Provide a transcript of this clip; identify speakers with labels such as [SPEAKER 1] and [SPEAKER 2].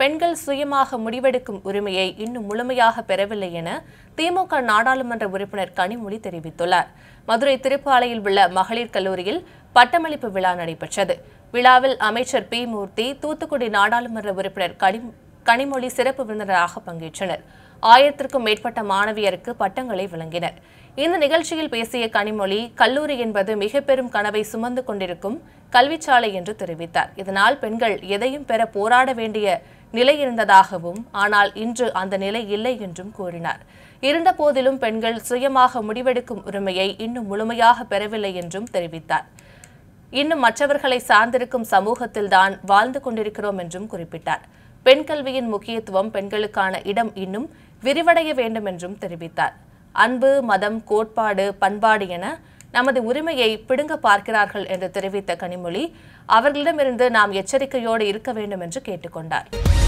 [SPEAKER 1] பெண்கள் சுயமாக முடிவெடுக்கும் உரிமையை இன்னும் முழுமையாக பெறவில்லை என திமுக நாடாளுமன்ற உறுப்பினர் கனிமொழி தெரிவித்துள்ளார் மதுரை திருப்பாலையில் உள்ள மகளிர் கல்லூரியில் பட்டமளிப்பு விழா நடைபெற்றது விழாவில் அமைச்சர் பி மூர்த்தி தூத்துக்குடி நாடாளுமன்ற உறுப்பினர் கனி கனிமொழி சிறப்பு விருந்தினராக பங்கேற்றனர் ஆயிரத்திற்கும் மேற்பட்ட மாணவியருக்கு பட்டங்களை வழங்கினர் இந்த நிகழ்ச்சியில் பேசிய கனிமொழி கல்லூரி என்பது மிக பெரும் கனவை சுமந்து கொண்டிருக்கும் கல்விச்சாலை என்று தெரிவித்தார் இதனால் பெண்கள் எதையும் பெற போராட வேண்டிய நிலை இருந்ததாகவும் ஆனால் இன்று அந்த நிலை இல்லை என்றும் கூறினார் இருந்த போதிலும் பெண்கள் சுயமாக முடிவெடுக்கும் உரிமையை இன்னும் முழுமையாக பெறவில்லை என்றும் தெரிவித்தார் இன்னும் மற்றவர்களை சார்ந்திருக்கும் சமூகத்தில்தான் வாழ்ந்து கொண்டிருக்கிறோம் என்றும் குறிப்பிட்டார் பெண் கல்வியின் முக்கியத்துவம் பெண்களுக்கான இடம் இன்னும் விரிவடைய வேண்டும் என்றும் தெரிவித்தார் அன்பு மதம் கோட்பாடு பண்பாடு என நமது உரிமையை பிடுங்க பார்க்கிறார்கள் என்று தெரிவித்த கனிமொழி அவர்களிடமிருந்து நாம் எச்சரிக்கையோடு இருக்க வேண்டும் என்று கேட்டுக்கொண்டார்